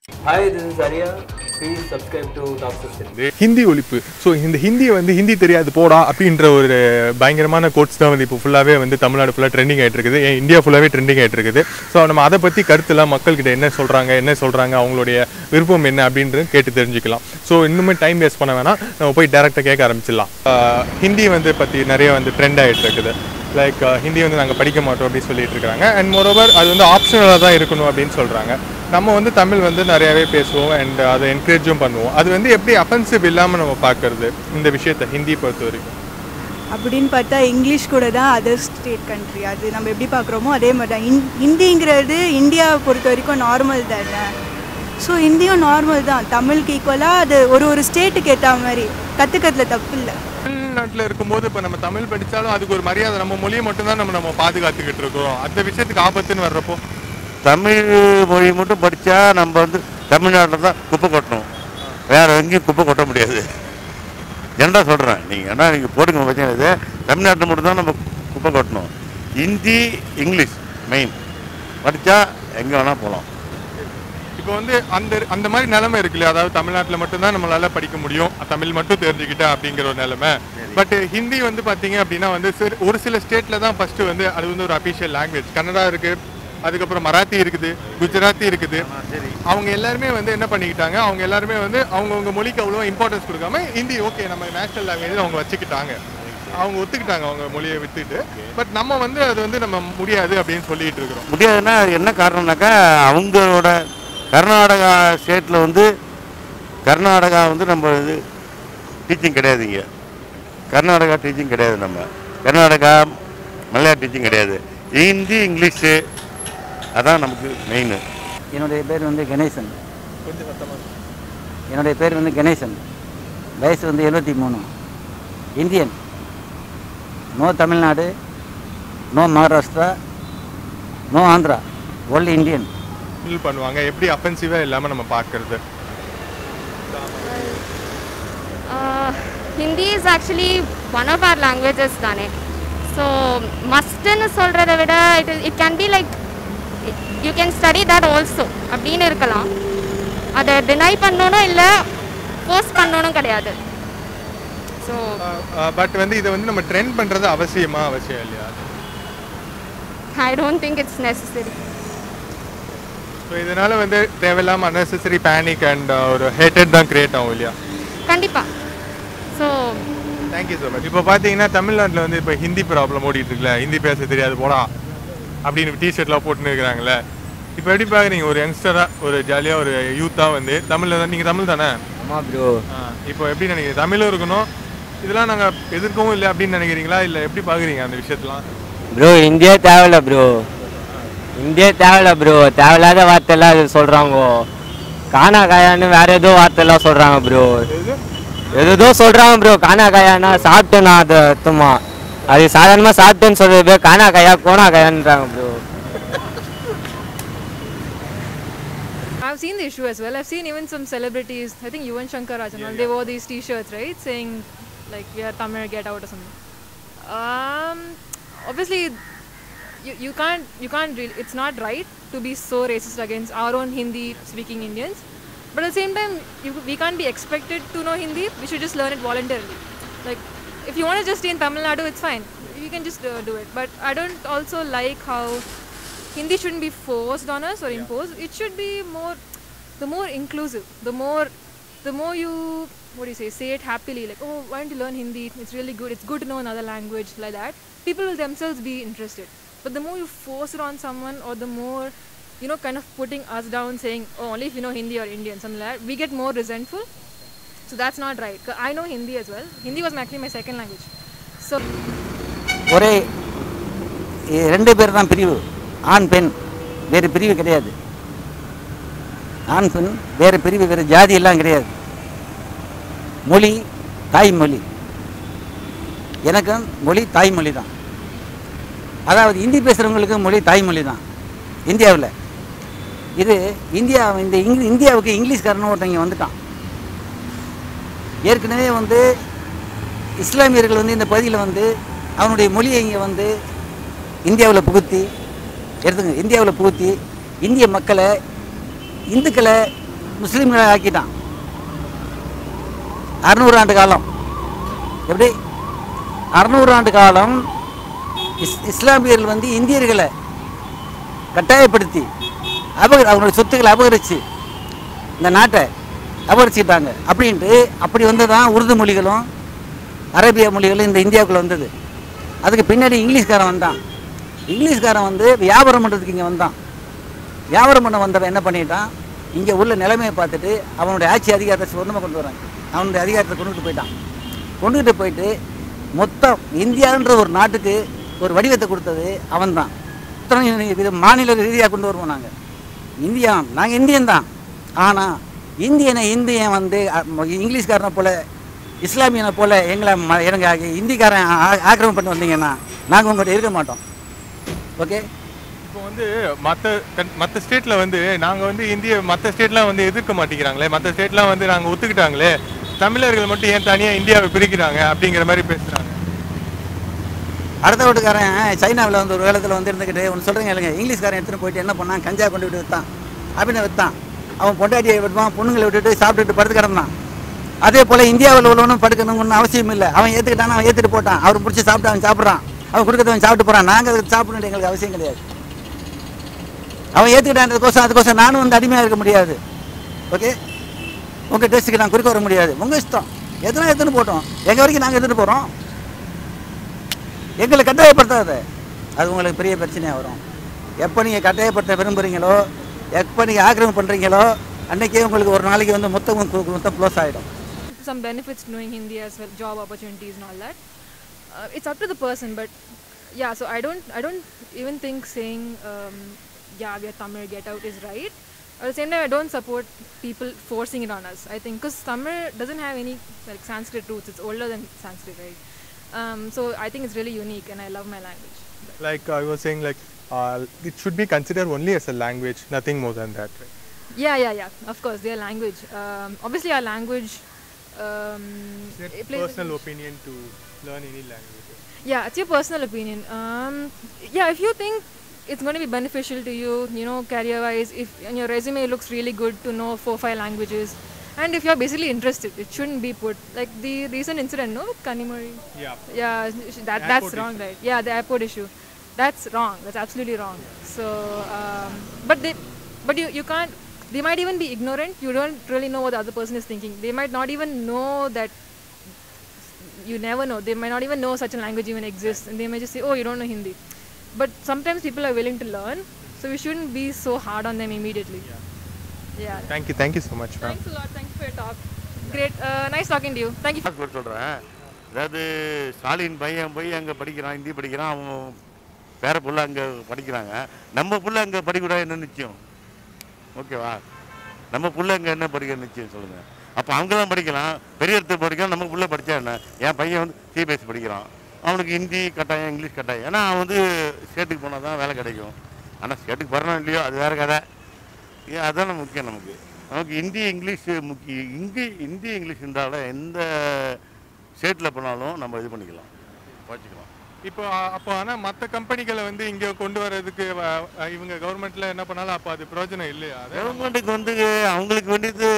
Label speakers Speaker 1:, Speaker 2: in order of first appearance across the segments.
Speaker 1: Hi, this is Arya. Please subscribe to Doctor Cinema.
Speaker 2: Hindi ஒழிப்பு so இந்த ஹிந்தியை வந்து ஹிந்தி தெரியாது போடா அப்படின்ற ஒரு பயங்கரமான கோட்ஸ் தான் வந்து இப்போ ஃபுல்லாகவே வந்து தமிழ்நாடு ஃபுல்லாக ட்ரெண்டிங் ஆகிட்டு இருக்குது ஏன் இந்தியா ஃபுல்லாகவே ட்ரெண்டிங் ஆகிட்டு இருக்குது ஸோ நம்ம அதை பற்றி கருத்துலாம் மக்கள்கிட்ட என்ன சொல்கிறாங்க என்ன சொல்கிறாங்க அவங்களுடைய விருப்பம் என்ன அப்படின்றது கேட்டு தெரிஞ்சுக்கலாம் ஸோ இன்னுமே டைம் வேஸ்ட் பண்ண வேணாம் நம்ம போய் டேரெக்டாக கேட்க ஆரம்பிச்சிடலாம் ஆஹ் ஹிந்தி வந்து பற்றி நிறைய வந்து ட்ரெண்ட் ஆகிட்டு இருக்குது லைக் ஹிந்தி வந்து நாங்கள் படிக்க மாட்டோம் அப்படின்னு சொல்லிட்டு இருக்காங்க அண்ட் மோரோவர் அது வந்து ஆப்ஷனலாக தான் இருக்கணும் அப்படின்னு சொல்கிறாங்க நம்ம வந்து தமிழ் வந்து நிறையாவே பேசுவோம் அண்ட் அதை என்கரேஜும் பண்ணுவோம் அது வந்து எப்படி அஃபென்சிவ் இல்லாமல் நம்ம பார்க்கறது இந்த விஷயத்தை ஹிந்தி பொறுத்த வரைக்கும்
Speaker 3: அப்படின்னு பார்த்தா இங்கிலீஷ் கூட தான் அதர் ஸ்டேட் கண்ட்ரி அது நம்ம எப்படி பார்க்குறோமோ அதே மாதிரி தான் ஹிந் ஹிந்திங்கிறது இந்தியாவை பொறுத்த வரைக்கும் நார்மல் தானே ஸோ ஹிந்தியும் நார்மல் தான் தமிழுக்கு ஈக்குவலாக அது ஒரு ஒரு ஸ்டேட்டுக்கு ஏற்ற மாதிரி கற்றுக்கிறதுல தப்பு இல்லை
Speaker 2: தமிழ்நாட்டில் இருக்கும்போது இப்போ நம்ம தமிழ் படித்தாலும் அதுக்கு ஒரு மரியாதை நம்ம மொழியை மட்டும்தான் நம்ம நம்ம பாதுகாத்துக்கிட்டு இருக்கோம் அந்த விஷயத்துக்கு ஆபத்துன்னு வர்றப்போ
Speaker 4: தமிழ் மொழி மட்டும் படித்தா நம்ம வந்து தமிழ்நாட்டில் தான் குப்பை கொட்டணும் வேற எங்கேயும் குப்பை கொட்ட முடியாது என்ன சொல்கிறேன் நீங்கள் ஏன்னா நீங்கள் போடுங்க பிரச்சனை இது தமிழ்நாட்டில் மட்டும்தான் நம்ம குப்பை கொட்டணும் ஹிந்தி இங்கிலீஷ் மெயின் படித்தா எங்கே வேணால் போகலாம்
Speaker 2: இப்போ வந்து அந்த அந்த மாதிரி நிலைமை இருக்கு இல்லையா அதாவது தமிழ்நாட்டில் மட்டும்தான் நம்மளால படிக்க முடியும் தமிழ் மட்டும் தெரிஞ்சுக்கிட்டா அப்படிங்கிற ஒரு நிலைமை பட் ஹிந்தி வந்து பார்த்தீங்க அப்படின்னா வந்து சிறு- ஒரு சில ஸ்டேட்ல தான் ஃபர்ஸ்ட் வந்து அது வந்து ஒரு அபிஷியல் லாங்குவேஜ் கன்னடா இருக்கு அதுக்கப்புறம் மராத்தி இருக்குது குஜராத்தி இருக்குது அவங்க எல்லாருமே வந்து என்ன பண்ணிக்கிட்டாங்க அவங்க எல்லாருமே வந்து அவங்கவுங்க மொழிக்கு அவ்வளோ இம்பார்ட்டன்ஸ் கொடுக்காம ஹிந்தி ஓகே நம்ம நேஷனல் லாங்குவேஜ் அவங்க வச்சுக்கிட்டாங்க அவங்க ஒத்துக்கிட்டாங்க அவங்க மொழியை வித்துட்டு பட் நம்ம வந்து அது வந்து நம்ம முடியாது அப்படின்னு சொல்லிட்டு இருக்கிறோம்
Speaker 4: முடியாதுன்னா அது என்ன காரணம்னாக்கா அவங்களோட கர்நாடகா ஸ்டேட்டில் வந்து கர்நாடகா வந்து நம்ம இது டீச்சிங் கிடையாதுங்க கர்நாடகா டீச்சிங் கிடையாது நம்ம கர்நாடகா மலையாள டீச்சிங் கிடையாது ஹிந்தி இங்கிலீஷு அதான் நமக்கு மெயின்
Speaker 5: என்னுடைய பேர் வந்து கணேசன் என்னுடைய பேர் வந்து கணேசன் வயசு வந்து எழுபத்தி மூணு Indian no Tamil Nadu no Maharashtra no Andhra only Indian
Speaker 2: feel பண்ணுவாங்க எப்படி அஃபென்சிவா இல்லாம நம்ம பார்க்கிறது
Speaker 6: Uh, Hindi is actually one of our languages தானே ஸோ மஸ்ட்டுன்னு சொல்கிறத விட it it can be like you can study that also அப்படின்னு இருக்கலாம் அதை டினை பண்ணணும் இல்லை ஃபோர்ஸ் பண்ணணும் கிடையாது ஸோ
Speaker 2: பட் வந்து இதை வந்து நம்ம ட்ரெண்ட் பண்றது அவசியமா அவசியம் இல்லையா
Speaker 6: I don't think it's necessary
Speaker 2: so இதனால வந்து தேவையில்லாம unnecessary பேனிக் அண்ட் ஒரு ஹேட்டட் தான் கிரியேட் ஆகும் இல்லையா
Speaker 6: கண்டிப்பாக ஸோ
Speaker 2: தேங்க்யூ ஸோ மச் இப்போ பார்த்தீங்கன்னா தமிழ்நாட்டில் வந்து இப்போ ஹிந்தி ப்ராப்ளம் ஓடிட்டு இருக்குல்ல ஹிந்தி பேச தெரியாது போடா அப்படின்னு டிஷர்ட்லாம் போட்டுன்னு இருக்கிறாங்களே இப்போ எப்படி பார்க்குறீங்க ஒரு யங்ஸ்டராக ஒரு ஜாலியாக ஒரு யூத்தாக வந்து தமிழில் தான் நீங்கள் தமிழ் தானே
Speaker 5: ஆமாம் ப்ரோ
Speaker 2: ஆ, இப்போ எப்படி நினைக்கிறீங்க தமிழும் இருக்கணும் இதெல்லாம் நாங்கள் எதிர்க்கவும் இல்லை அப்படின்னு நினைக்கிறீங்களா இல்லை எப்படி பார்க்குறீங்க அந்த விஷயத்தெல்லாம்
Speaker 7: ப்ரோ இந்தியா தேவையில்ல ப்ரோ இந்தியா தேவையில்ல ப்ரோ தேவையில்லாத வார்த்தையெல்லாம் அது சொல்கிறாங்க காணா காயான்னு வேற ஏதோ வார்த்தையெல்லாம் சொல்கிறாங்க ப்ரோ ஏதோ சொல்கிறாங்க ப்ரோ காணா காயானா சாப்பிட்டேன் நான் அது அர்த்தமா அது சாதாரணமாக சாப்பிட்டேன்னு சொல்றது பேர் காணா காயா கோணா காயான்றாங்க bro
Speaker 8: I've seen the issue as well. I've seen even some celebrities, I think Yuvan Shankar Rajan, they wore these t-shirts, right? Saying like we are Tamil, get out or something. Um, obviously, you, you can't you can't really. It's not right to be so racist against our own Hindi-speaking Indians. But at the same time, you, we can't be expected to know Hindi. We should just learn it voluntarily. Like, if you want to just stay in Tamil Nadu, it's fine. You can just uh, do it. But I don't also like how Hindi shouldn't be forced on us or imposed. It should be more, the more inclusive, the more, the more you, what do you say, say it happily. Like, oh, why don't you learn Hindi? It's really good. It's good to know another language like that. People will themselves be interested. But the more you force it on someone, or the more, you know, kind of putting us down, saying, oh, only if you know Hindi or Indian, something like that, we get more resentful. So that's not right. 'Cause I know Hindi as well. Hindi was actually my second language. So.
Speaker 5: ஒரே இ- ரெண்டு பேர் தான் பிரிவு ஆண் பெண் வேறு பிரிவு கிடையாது ஆண் பெண் வேறு பிரிவு வேறு ஜாதி எல்லாம் கிடையாது மொழி தாய்மொழி எனக்கு மொழி தாய்மொழி தான் அதாவது ஹிந்தி பேசுகிறவங்களுக்கு மொழி தாய்மொழி தான் இந்தியாவில் இது இந்தியா இந்த இங் இந்தியாவுக்கு இங்கிலீஷ்காரன் ஒருத்தங்க வந்துட்டான் ஏற்கனவே வந்து இஸ்லாமியர்கள் வந்து இந்த பகுதியில் வந்து அவனுடைய மொழியை இங்கே வந்து இந்தியாவில் புகுத்தி எடுத்துங்க இந்தியாவில் புகுத்தி இந்திய மக்களை இந்துக்களை முஸ்லீம்களை ஆக்கிட்டான் அறுநூறு ஆண்டு காலம் எப்படி அறுநூறு ஆண்டு காலம் இஸ் இஸ்லாமியர்கள் வந்து இந்தியர்களை கட்டாயப்படுத்தி அபக அவங்களுடைய சொத்துக்களை அபகரித்து இந்த நாட்டை அபகரிச்சுக்கிட்டாங்க அப்படின்ட்டு அப்படி வந்து தான் உருது மொழிகளும் அரேபிய மொழிகளும் இந்த இந்தியாவுக்குள்ள வந்தது அதுக்கு பின்னாடி இங்கிலீஷ்காரன் வந்தான் இங்கிலீஷ்காரன் வந்து வியாபாரம் பண்ணுறதுக்கு இங்கே வந்தான் வியாபாரம் பண்ண வந்தவன் என்ன பண்ணிட்டான் இங்கே உள்ள நிலைமையை பார்த்துட்டு அவனுடைய ஆட்சி அதிகாரத்தை சொந்தமாக கொண்டு வரான் அவனுடைய அதிகாரத்தை கொண்டுகிட்டு போயிட்டான் கொண்டுகிட்டு போயிட்டு மொத்தம் இந்தியான்ற ஒரு நாட்டுக்கு ஒரு வடிவத்தை கொடுத்தது அவன்தான் தான் இது மாநில ரீதியாக கொண்டு வருவோம் நாங்கள் இந்தியா நாங்கள் இந்தியன் தான் ஆனால் இந்தியனை இந்தியன் வந்து அ, இங்கிலீஷ்காரனை போல இஸ்லாமியனை போல எங்களை ம- எங்க இந்திக்காரன் ஆ- ஆக்கிரமம் பண்ணி வந்தீங்கன்னா நாங்கள் உங்கள்கிட்ட இருக்க மாட்டோம் ஓகே
Speaker 2: இப்போ வந்து மற்ற மற்ற ஸ்டேட்ல வந்து நாங்க வந்து இந்திய மற்ற ஸ்டேட்லாம் வந்து எதிர்க்க மாட்டேங்கிறாங்களே மற்ற ஸ்டேட்லாம் வந்து நாங்க ஒத்துக்கிட்டாங்களே தமிழர்கள் மட்டும் ஏன் தனியா இந்தியாவை பிரிக்கிறாங்க அப்படிங்கிற மாதிரி பேசுறாங்க
Speaker 5: அடுத்த வீட்டுக்காரன் சைனாவில் வந்து ஒரு வேளத்தில் வந்து இருந்துக்கிட்டு ஒன்று சொல்கிறீங்க இல்லைங்க இங்கிலீஷ்காரன் எடுத்துகிட்டு போயிட்டு என்ன பண்ணான் கஞ்சா கொண்டு விட்டு விற்றான் அப்படின்னு விற்றான் அவன் பொண்டாட்டியை விடுவான் பொண்ணுங்களை விட்டுட்டு சாப்பிட்டுட்டு படுத்து கிடந்தான் அதே போல் இந்தியாவில் உள்ளவனும் படுக்கணும்னு அவசியம் இல்லை அவன் ஏற்றுக்கிட்டான் அவன் ஏற்றுட்டு போட்டான் அவன் பிடிச்சி சாப்பிட்டு அவன் சாப்பிட்றான் அவன் கொடுக்கறத அவன் சாப்பிட்டு போகிறான் நாங்கள் அதுக்கு சாப்பிடணும் எங்களுக்கு அவசியம் கிடையாது அவன் ஏற்றுக்கிட்டான்றதுக்கோசம் அதுக்கோசம் நானும் வந்து அடிமையாக இருக்க முடியாது ஓகே உங்கள் டெஸ்ட்டுக்கு நான் குறுக்க வர முடியாது உங்கள் இஷ்டம் எத்தனை எடுத்துன்னு போட்டோம் எங்கள் வரைக்கும் நாங்கள் எடுத்துகிட்டு போகிறோம் எங்களை கட்டாயப்படுத்தாத அது உங்களுக்கு பெரிய பிரச்சனையாக வரும் எப்போ நீங்கள் கட்டாயப்படுத்த விரும்புகிறீங்களோ எப்போ நீங்கள் ஆக்கிரமம் பண்ணுறீங்களோ அன்றைக்கே உங்களுக்கு ஒரு நாளைக்கு வந்து மொத்தம் கு- மொத்தம் க்ளோஸ் ஆகிடும்
Speaker 8: some benefits knowing Hindi as well, job opportunities and all that. Uh, it's up to the person, but yeah. So I don't, I don't even think saying, um, yeah, we are Tamil, get out is right. At the same time, I don't support people forcing it on us. I think because Tamil doesn't have any like Sanskrit roots; it's older than Sanskrit, right? Um, so I think it's really unique, and I love my language.
Speaker 2: Like I was saying, like uh, it should be considered only as a language, nothing more than that. Right?
Speaker 8: Yeah, yeah, yeah. Of course, their language. Um, obviously, our language. Um,
Speaker 2: Is it
Speaker 8: it plays a
Speaker 2: personal
Speaker 8: huge-
Speaker 2: opinion to learn any language?
Speaker 8: Yeah, it's your personal opinion. Um, yeah, if you think it's going to be beneficial to you, you know, career-wise, if on your resume it looks really good to know four five languages, and if you're basically interested, it shouldn't be put like the recent incident, no, with Kanimori.
Speaker 2: Yeah.
Speaker 8: Yeah, sh- that
Speaker 2: The
Speaker 8: that's
Speaker 2: airport
Speaker 8: wrong, right? Yeah, the airport issue. That's wrong. That's absolutely wrong. So, um, but they, but you you can't. They might even be ignorant. You don't really know what the other person is thinking. They might not even know that you never know. They might not even know such a language even exists, and they may just say, "Oh, you don't know Hindi." But sometimes people are willing to learn, so we shouldn't be so hard on them immediately. Yeah.
Speaker 2: Thank you, thank you so much, ma'am.
Speaker 8: Thanks a lot. Thanks for your talk. Great. Uh, nice talking to you. Thank you. For
Speaker 4: passport சொல்கிறேன் அதாவது ஸ்டாலின் பையன் போய் அங்கே படிக்கிறான் ஹிந்தி படிக்கிறான் அவன் பேர புள்ள அங்கே படிக்கிறாங்க நம்ம புள்ள அங்கே படிக்கூடாது என்ன நிச்சயம் ஓகேவா நம்ம புள்ள அங்கே என்ன படிக்க நிச்சயம் சொல்லுங்கள் அப்போ அவங்க தான் படிக்கலாம் பெரிய இடத்துல படிக்கலாம் நம்ம புள்ள படித்தா என்ன என் பையன் வந்து சிபிஎஸ்சி படிக்கிறான் அவனுக்கு ஹிந்தி கட்டாயம் இங்கிலீஷ் கட்டாயம் ஏன்னா அவன் வந்து ஸ்டேட்டுக்கு போனால் தான் வேலை கிடைக்கும் ஆனால் ஸ்டேட்டுக்கு போகிறானோ இல்லையோ அது வேறு கதை ஏன் அதானே முக்கியம் நமக்கு நமக்கு ஹிந்தி இங்கிலீஷ் முக்கியம் இந்தி ஹிந்தி இங்கிலீஷ் இருந்தாலும் எந்த ஸ்டேட்டில் போனாலும் நம்ம இது பண்ணிக்கலாம் வச்சுக்கலாம்
Speaker 2: இப்போ அ- அப்போ ஆனா மத்த கம்பெனிகளை வந்து இங்க கொண்டு வர்றதுக்கு வ- அ, இவங்க கவர்மெண்ட்ல என்ன பண்ணாலும் அப்போ அது பிரயோஜனம் இல்லையா அது
Speaker 4: கவர்மெண்ட்டுக்கு வந்து அவங்களுக்கு வேண்டியது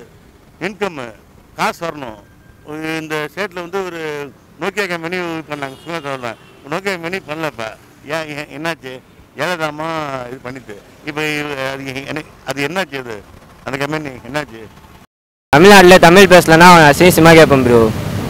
Speaker 4: இன்கம் காசு வரணும் ஒரு இந்த ஸ்டேட்டில் வந்து ஒரு நோக்கியா கம்பெனி பண்ணாங்க சுங்கத்தவரில் நோக்கியா கம்பெனி பண்ணல இப்போ ஏன் ஏன் என்னாச்சு ஏழதாமா இது பண்ணிட்டு இப்போ அது எனக்கு அது என்னாச்சு அது அந்த கம்பெனி என்னாச்சு
Speaker 7: தமிழ்நாட்டில் தமிழ் பேசலன்னா அவன் அசிங்கமாக கேட்பேன் ப்ரோ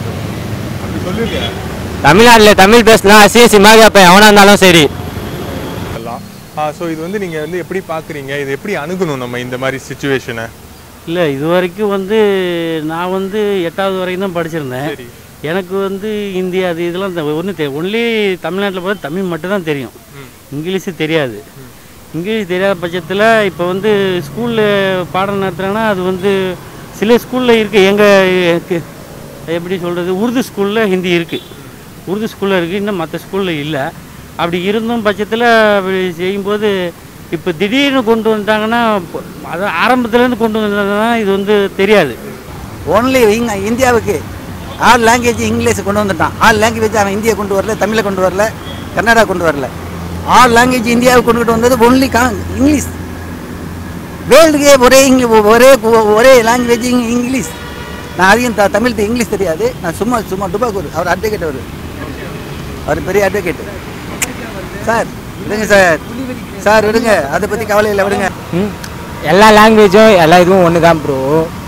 Speaker 2: சொல்லுங்க
Speaker 7: தமிழ்நாட்டில் தமிழ் பேசினா அசிங்கமாக கேட்பேன் எவனாக இருந்தாலும் சரி
Speaker 2: எல்லாம் ஸோ இது வந்து நீங்க வந்து எப்படி பாக்குறீங்க இது எப்படி அணுகணும் நம்ம இந்த மாதிரி சுச்சுவேஷனை
Speaker 9: இல்லை இது வரைக்கும் வந்து நான் வந்து எட்டாவது வரைக்கும் தான் படிச்சிருந்தேன்
Speaker 2: சரி
Speaker 9: எனக்கு வந்து ஹிந்தி அது இதெல்லாம் ஒன்றும் தெரியும் ஒன்லி தமிழ்நாட்டில் பார்த்தா தமிழ் மட்டும் தான் தெரியும் இங்கிலீஷு தெரியாது இங்கிலீஷ் தெரியாத பட்சத்தில் இப்போ வந்து ஸ்கூலில் பாடம் நடத்துகிறாங்கன்னா அது வந்து சில ஸ்கூலில் இருக்குது எங்கள் எப்படி சொல்கிறது உருது ஸ்கூலில் ஹிந்தி இருக்குது உருது ஸ்கூலில் இருக்குது இன்னும் மற்ற ஸ்கூலில் இல்லை அப்படி இருந்தும் பட்சத்தில் அப்படி செய்யும்போது இப்போ திடீர்னு கொண்டு வந்தாங்கன்னா இப்போ- அதான் ஆரம்பத்துலேருந்து கொண்டு வந்தாங்கன்னா இது வந்து தெரியாது
Speaker 5: ஓன்லி இங்க இந்தியாவுக்கு ஆல் லாங்குவேஜ் இங்கிலீஷ் கொண்டு வந்துட்டான் ஆல் லாங்குவேஜ் அவன் இந்தியை கொண்டு வரல தமிழை கொண்டு வரல கன்னடா கொண்டு வரல ஆல் லாங்குவேஜ் இந்தியாவுக்கு கொண்டுகிட்டு வந்தது ஒன்லி கா இங்கிலீஷ் வேர்ல்டுக்கே ஒரே இங்கிலீஷ் ஒரே ஒரே லாங்குவேஜ் இங்கிலீஷ் நான் அதிகம் த தமிழ் தெ- இங்கிலீஷ் தெரியாது நான் சும்மா சும்மா டுபாக்கூர் அவர் அட்வொகேட் அவர் அவர் பெரிய அட்வொகேட் சார் விடுங்க சார் சார் விடுங்க அதை பற்றி கவலை இல்லை விடுங்க
Speaker 7: ம் எல்லா லாங்குவேஜும் எல்லா இதுவும் ஒன்று தான் ப்ரோ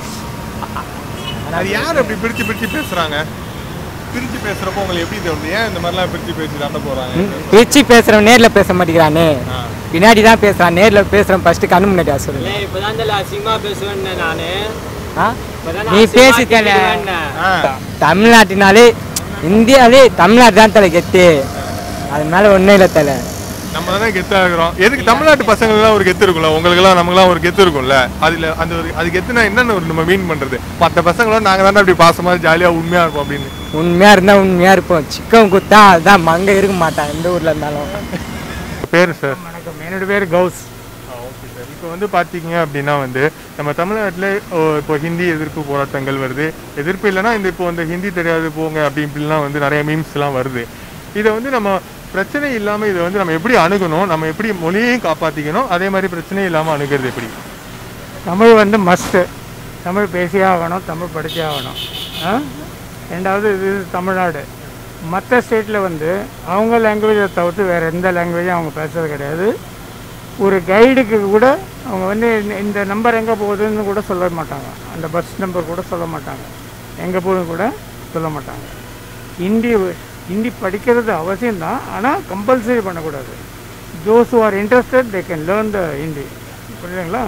Speaker 2: அது யார் அப்படி பிரிச்சு பிரிச்சு பேசுறாங்க பிரிச்சு பேசுறப்போ உங்களுக்கு எப்படி தோணுது ஏன் இந்த மாதிரிலாம் பிரிச்சு பேசி சண்டை போறாங்க
Speaker 7: பிரிச்சு பேசுகிறவன் நேரில் பேச மாட்டேங்கிறானே பின்னாடி தான் பேசுகிறான் நேரில் பேசுகிறவன் ஃபஸ்ட்டு கண்ணு முன்னாடி சொல்லுங்க
Speaker 10: இப்பதான் தல அசிங்கமா பேசுவேன் நானு
Speaker 7: ஆ
Speaker 10: இப்பதான்
Speaker 7: நீ
Speaker 10: அசிங்கமா
Speaker 7: பேசி தல
Speaker 10: திட்டுவேன்னு.
Speaker 7: தமிழ்நாட்டினாலே இந்தியாவிலே தமிழ்நாடு தான் தலை கெத்து அது மேலே ஒன்றும் இல்லை தலை
Speaker 2: நம்ம தானே கெத்தா இருக்கிறோம் எதுக்கு தமிழ்நாட்டு பசங்களுக்குலாம் ஒரு கெத்து இருக்கும்ல உங்களுக்குலாம் நமக்குலாம் ஒரு கெத்து இருக்கும்ல அதுல அந்த ஒரு அது கெத்துனா என்னன்னு ஒரு நம்ம மீன் பண்றது மற்ற பசங்களும் நாங்க தானே அப்படி பாசமா ஜாலியா உண்மையா இருப்போம் அப்படின்னு
Speaker 7: உண்மையாக இருந்தால் உண்மையாக இருப்போம் சிக்கன் குத்தா அதுதான் மங்க இருக்க மாட்டான் எந்த ஊரில் இருந்தாலும்
Speaker 2: பேர் சார்
Speaker 11: வணக்கம் என்னோட பேர் கௌஸ்
Speaker 2: ஓகே சார் இப்போ வந்து பார்த்தீங்க அப்படின்னா வந்து நம்ம தமிழ்நாட்டில் இப்போ ஹிந்தி எதிர்ப்பு போராட்டங்கள் வருது எதிர்ப்பு இல்லைன்னா இந்த இப்போ இந்த ஹிந்தி தெரியாது போங்க அப்படி இப்படிலாம் வந்து நிறைய மீம்ஸ்லாம் வருது இதை வந்து நம்ம பிரச்சனை இல்லாமல் இதை வந்து நம்ம எப்படி அணுகணும் நம்ம எப்படி மொழியையும் காப்பாற்றிக்கணும் அதே மாதிரி பிரச்சனை இல்லாமல் அணுகிறது எப்படி
Speaker 11: தமிழ் வந்து மஸ்ட்டு தமிழ் பேசியே ஆகணும் தமிழ் படிச்சே ஆகணும் ஆ? ரெண்டாவது இது தமிழ்நாடு மற்ற ஸ்டேட்டில் வந்து அவங்க லாங்குவேஜை தவிர்த்து வேறு எந்த லாங்குவேஜும் அவங்க பேசுறது கிடையாது ஒரு கைடுக்கு கூட அவங்க வந்து இந்த- இந்த நம்பர் எங்கே போகுதுன்னு கூட சொல்ல மாட்டாங்க அந்த பஸ் நம்பர் கூட சொல்ல மாட்டாங்க எங்கே போகுதுன்னு கூட சொல்ல மாட்டாங்க ஹிந்தி ஹிந்தி படிக்கிறது அவசியம்தான் ஆனால் கம்பல்சரி பண்ணக்கூடாது those are interested they can learn the Hindi புரியுதுங்களா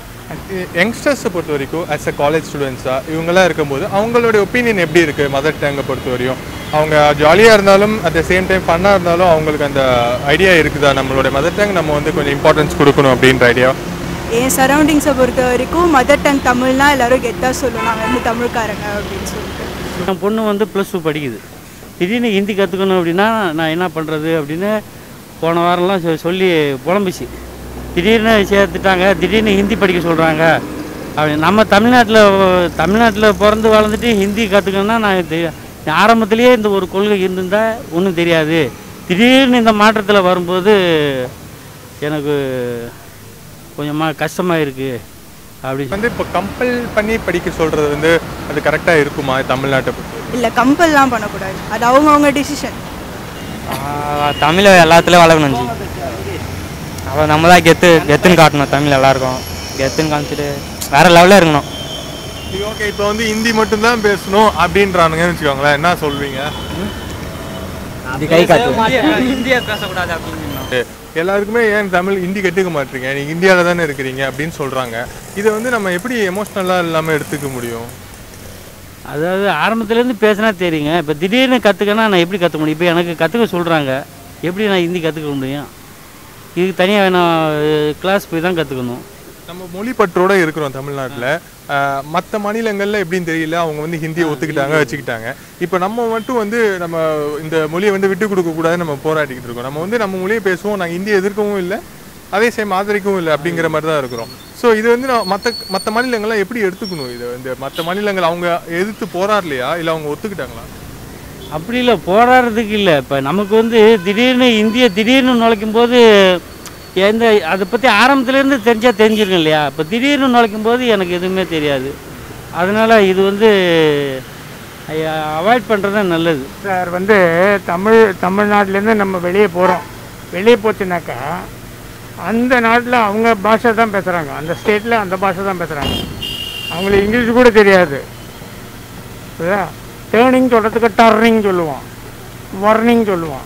Speaker 2: யங்ஸ்டர்ஸை பொறுத்த வரைக்கும் ஆஸ் அ காலேஜ் ஸ்டூடெண்ட்ஸாக இவங்கெல்லாம் இருக்கும்போது அவங்களுடைய ஒப்பீனியன் எப்படி இருக்குது மதர் டங்கை பொறுத்த வரையும் அவங்க ஜாலியாக இருந்தாலும் அட் த சேம் டைம் ஃபன்னாக இருந்தாலும் அவங்களுக்கு அந்த ஐடியா இருக்குதா நம்மளுடைய மதர் டங் நம்ம வந்து கொஞ்சம் இம்பார்ட்டன்ஸ் கொடுக்கணும் அப்படின்ற ஐடியா
Speaker 3: என் சரௌண்டிங்ஸை பொறுத்த வரைக்கும் மதர் டங் தமிழ்னா எல்லாரும் கெத்தாக சொல்லுவோம் நாங்கள் வந்து தமிழ்காரங்க அப்படின்னு சொல்லிட்டு
Speaker 9: என் பொண்ணு வந்து ப்ளஸ் டூ படிக்குது திடீர்னு ஹிந்தி கற்றுக்கணும் அப்படின்னா நான் என்ன பண்ணுறது அப்படின்னு போன வாரம்லாம் சொ- சொல்லி புலம்பிச்சு திடீர்னு சேர்த்துட்டாங்க திடீர்னு ஹிந்தி படிக்க சொல்கிறாங்க அப்படி நம்ம தமிழ்நாட்டில் தமிழ்நாட்டில் பிறந்து வளர்ந்துட்டு ஹிந்தி கற்றுக்கணும்னா நான் இது ஆரம்பத்திலேயே இந்த ஒரு கொள்கை இருந்திருந்தா ஒன்றும் தெரியாது திடீர்னு இந்த மாற்றத்தில் வரும்போது எனக்கு கொஞ்சமாக கஷ்டமாக இருக்குது அப்படி
Speaker 2: வந்து இப்போ கம்பல் பண்ணி படிக்க சொல்கிறது வந்து அது கரெக்டாக இருக்குமா தமிழ்நாட்டை பொறுத்த வரைக்கும்?
Speaker 3: இல்லை கம்பல்லாம் பண்ணக்கூடாது அது அவங்கவுங்க டிசிஷன்
Speaker 7: தமிழை எல்லாத்துலேயும் வளர்க்கணும் ஜி அப்போ நம்ம தான் கெத்து கெத்துன்னு காட்டணும் தமிழ் எல்லாருக்கும் கெத்துன்னு காமிச்சிட்டு வேற லெவலில் இருக்கணும்
Speaker 2: சரி ஓகே இப்போ வந்து ஹிந்தி மட்டும்தான் பேசணும் அப்படின்றானுங்கன்னு வச்சுக்கோங்களேன் என்ன சொல்வீங்க
Speaker 7: இது கை காட்டு
Speaker 10: ஹிந்தியை பேசக்கூடாது அப்படின்னு
Speaker 2: எல்லாருக்குமே ஏன் தமிழ் ஹிந்தி கற்றுக்க மாட்டீங்க நீங்கள் இந்தியாவில் தானே இருக்கிறீங்க அப்படின்னு சொல்கிறாங்க இதை வந்து நம்ம எப்படி எமோஷ்னலாக இல்லாமல் எடுத்துக்க முடியும்
Speaker 9: அதாவது ஆரம்பத்துலேருந்து பேசினா தெரியுங்க இப்போ திடீர்னு கற்றுக்கனா நான் எப்படி கற்றுக்க முடியும் இப்போ எனக்கு கற்றுக்க சொல்கிறாங்க எப்படி நான் ஹிந்தி கற்றுக்க முடியும் இதுக்கு தனியாக நான் கிளாஸ் போய் தான் கற்றுக்கணும்
Speaker 2: நம்ம மொழி பற்றோட இருக்கிறோம் தமிழ்நாட்டில் மற்ற மாநிலங்களில் எப்படின்னு தெரியல அவங்க வந்து ஹிந்தியை ஒத்துக்கிட்டாங்க வச்சுக்கிட்டாங்க இப்போ நம்ம மட்டும் வந்து நம்ம இந்த மொழியை வந்து விட்டு கொடுக்க கூடாதுன்னு நம்ம போராடிக்கிட்டு இருக்கோம் நம்ம வந்து நம்ம மொழியை பேசுவோம் நாங்கள் ஹிந்தியை எதிர்க்கவும் இல்லை அதே சேம் ஆதரிக்கவும் இல்லை அப்படிங்கிற மாதிரி தான் இருக்கிறோம் ஸோ இது வந்து நான் மற்ற மற்ற மாநிலங்கள்லாம் எப்படி எடுத்துக்கணும் இதை இந்த மற்ற மாநிலங்கள் அவங்க எதிர்த்து போராடலையா இல்லை அவங்க ஒத்துக்கிட்டாங்களா
Speaker 9: அப்படி இல்லை போராடுறதுக்கு இல்லை இப்போ நமக்கு வந்து திடீர்னு இந்திய திடீர்னு நுழைக்கும் போது எந்த அதை பற்றி ஆரம்பத்துலேருந்து தெரிஞ்சால் தெரிஞ்சிருக்கும் இல்லையா இப்போ திடீர்னு நுழைக்கும் போது எனக்கு எதுவுமே தெரியாது அதனால் இது வந்து அவாய்ட் பண்ணுறது தான் நல்லது
Speaker 11: சார் வந்து தமிழ் தமிழ்நாட்டிலேருந்து நம்ம வெளியே போகிறோம் வெளியே போச்சுனாக்கா அந்த நாட்டில் அவங்க பாஷை தான் பேசுகிறாங்க அந்த ஸ்டேட்டில் அந்த பாஷை தான் பேசுகிறாங்க அவங்களுக்கு இங்கிலீஷ் கூட தெரியாது புரியுதா டேர்னிங் சொல்கிறதுக்கு டர்னிங் சொல்லுவான் வர்னிங் சொல்லுவான்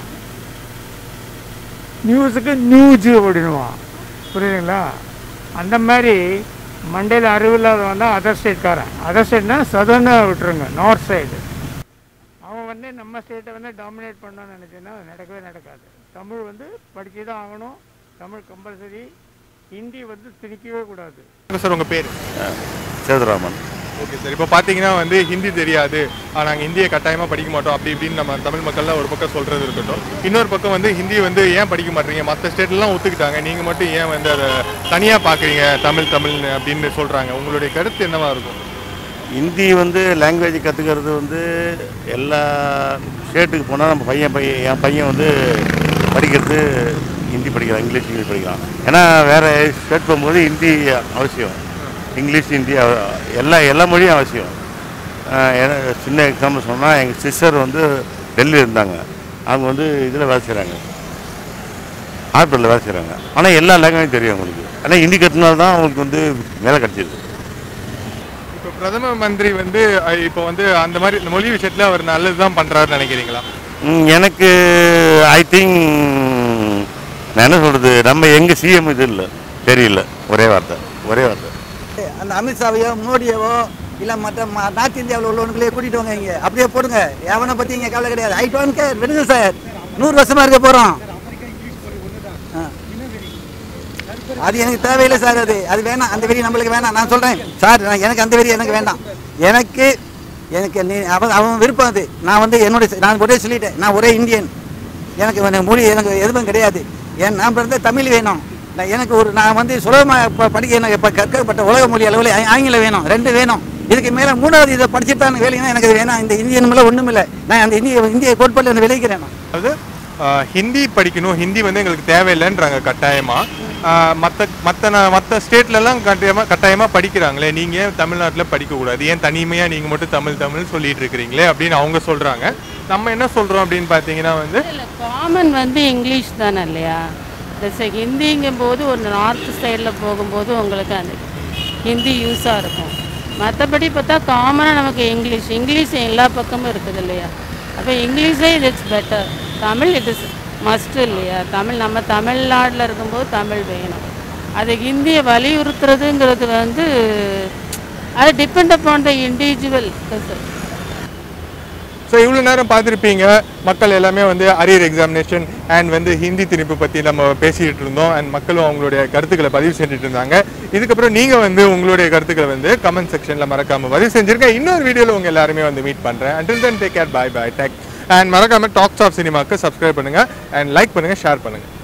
Speaker 11: நியூஸுக்கு நியூஜு அப்படின்னுவான் புரியுதுங்களா அந்த மாதிரி மண்டையில் அறிவு இல்லாதவன் தான் அதர் ஸ்டேட்காரன் அதர் ஸ்டேட்னா சதர்னை விட்டுருங்க நார்த் சைடு அவன் வந்து நம்ம ஸ்டேட்டை வந்து டாமினேட் பண்ணணும்னு நினச்சேன்னா அது நடக்கவே நடக்காது தமிழ் வந்து படிச்சு தான் ஆகணும் தமிழ் கம்பல்சரி ஹிந்தி வந்து திணிக்கவே கூடாது
Speaker 2: சார் உங்கள் பேர்
Speaker 4: சேதுராமன்
Speaker 2: ஓகே சார் இப்போ பார்த்தீங்கன்னா வந்து ஹிந்தி தெரியாது நாங்கள் ஹிந்தியை கட்டாயமாக படிக்க மாட்டோம் அப்படி இப்படின்னு நம்ம தமிழ் மக்கள்லாம் ஒரு பக்கம் சொல்கிறது இருக்கட்டும் இன்னொரு பக்கம் வந்து ஹிந்தி வந்து ஏன் படிக்க மாட்டீங்க மற்ற ஸ்டேட்லாம் ஒத்துக்கிட்டாங்க நீங்கள் மட்டும் ஏன் வந்து அதை தனியாக பார்க்குறீங்க தமிழ் தமிழ்னு அப்படின்னு சொல்கிறாங்க உங்களுடைய கருத்து என்னவா இருக்கும்
Speaker 4: ஹிந்தி வந்து லாங்குவேஜ் கற்றுக்கிறது வந்து எல்லா ஸ்டேட்டுக்கு போனால் நம்ம பையன் பையன் என் பையன் வந்து படிக்கிறது ஹிந்தி படிக்கலாம் இங்கிலீஷ் இங்கிலீஷ் படிக்கலாம் ஏன்னா வேறு ஸ்டேட் போகும்போது ஹிந்தி அவசியம் இங்கிலீஷ் ஹிந்தி அவ- எல்லா எல்லா மொழியும் அவசியம் ஆஹ் ஏன்னா சின்ன எக்ஸாம்பிள் சொன்னால் எங்கள் சிஸ்டர் வந்து டெல்லி இருந்தாங்க அவங்க வந்து இதில் வேலை செய்கிறாங்க ஹாஸ்பிட்டலில் வேலை செய்கிறாங்க ஆனால் எல்லா லாங்குவேஜும் தெரியும் அவங்களுக்கு ஆனால் ஹிந்தி கற்றுனால தான் அவங்களுக்கு வந்து வேலை கிடச்சிது
Speaker 2: இப்போ பிரதம மந்திரி வந்து அஹ், இப்போ வந்து அந்த மாதிரி இந்த மொழி விஷயத்துல அவர் நல்லது தான் பண்றாருன்னு நினைக்கிறீங்களா
Speaker 4: ம், எனக்கு ஐ திங்க் நான் என்ன சொல்கிறது நம்ம எங்கள் சிஎம் இது இல்லை தெரியல ஒரே வார்த்தை ஒரே வார்த்தை
Speaker 5: அந்த அமித்ஷாவையோ மோடியவோ இல்லை மற்ற ம- நார்த் இந்தியாவில் உள்ளவனுங்களே கூட்டிகிட்டு வாங்க இங்கே அப்படியே போடுங்க எவனை பற்றி இங்கே கவலை கிடையாது ஐ டோன் கேர் விடுங்க சார் நூறு வருஷமாக இருக்க போகிறோம் அது எனக்கு தேவையில்லை சார் அது அது வேணாம் அந்த வெறி நம்மளுக்கு வேணாம் நான் சொல்கிறேன் சார் நான் எனக்கு அந்த வெறி எனக்கு வேண்டாம் எனக்கு எனக்கு நீ அவன் அவன் விருப்பம் அது நான் வந்து என்னுடைய நான் ஒரே சொல்லிட்டேன் நான் ஒரே இந்தியன் எனக்கு எனக்கு மொழி எனக்கு எதுவும் கிடையாது ஏன் நான் பிறந்த தமிழ் வேணும் நான் எனக்கு ஒரு நான் வந்து சுலபமாக இப்போ படிக்க எனக்கு இப்போ கற்கப்பட்ட உலக மொழி அளவில் ஆ- ஆங்கிலம் வேணும் ரெண்டு வேணும் இதுக்கு மேலே மூணாவது இதை படிச்சுட்டு தான் வேலைன்னா எனக்கு அது வேணாம் இந்த இந்தியன் மேலே ஒன்றும் இல்லை நான் அந்த இந்திய இந்திய கோட்பாட்டில் நான் விளைவிக்கிறேன் நான்
Speaker 2: அதாவது ஆஹ், ஹிந்தி படிக்கணும் ஹிந்தி வந்து எங்களுக்கு தேவையில்லைன்றாங்க கட்டாயமா மற்ற மற்ற மற்ற ஸ்டேட்லலாம் கட்டாயமாக கட்டாயமாக படிக்கிறாங்களே நீங்கள் ஏன் தமிழ்நாட்டில் படிக்கக்கூடாது ஏன் தனிமையாக நீங்கள் மட்டும் தமிழ் தமிழ் சொல்லிட்டு இருக்கிறீங்களே அப்படின்னு அவங்க சொல்கிறாங்க நம்ம என்ன சொல்கிறோம் அப்படின்னு பார்த்தீங்கன்னா வந்து
Speaker 12: காமன் வந்து இங்கிலீஷ் தானே இல்லையா இந்த ஹிந்திங்கும் போது ஒரு நார்த் சைடில் போகும்போது உங்களுக்கு அந்த ஹிந்தி யூஸாக இருக்கும் மற்றபடி பார்த்தா காமனாக நமக்கு இங்கிலீஷ் இங்கிலீஷ் எல்லா பக்கமும் இருக்குது இல்லையா அப்போ இங்கிலீஷே it's better Tamil it is must இல்லையா தமிழ் நம்ம தமிழ்நாட்டில் இருக்கும்போது தமிழ் வேணும் அது ஹிந்தியை வலியுறுத்துறதுங்கிறது வந்து அது depend upon the individual
Speaker 2: so இவ்வளோ நேரம் பார்த்துருப்பீங்க மக்கள் எல்லாமே வந்து அரியர் எக்ஸாமினேஷன் அண்ட் வந்து ஹிந்தி திணிப்பு பற்றி நம்ம பேசிகிட்டு இருந்தோம் அண்ட் மக்களும் அவங்களுடைய கருத்துக்களை பதிவு செஞ்சுட்டு இருந்தாங்க இதுக்கப்புறம் நீங்கள் வந்து உங்களுடைய கருத்துக்களை வந்து கமெண்ட் செக்ஷனில் மறக்காமல் பதிவு செஞ்சுருக்கேன் இன்னொரு வீடியோவில் உங்கள் எல்லாருமே வந்து மீட் பண்ணுறேன் until then take care bye bye take and மறக்காமல் டாக்ஸ் ஆஃப் சினிமாக்கு சப்ஸ்கிரைப் பண்ணுங்கள் அண்ட் லைக் பண்ணுங்கள் ஷேர் பண்ணுங்கள்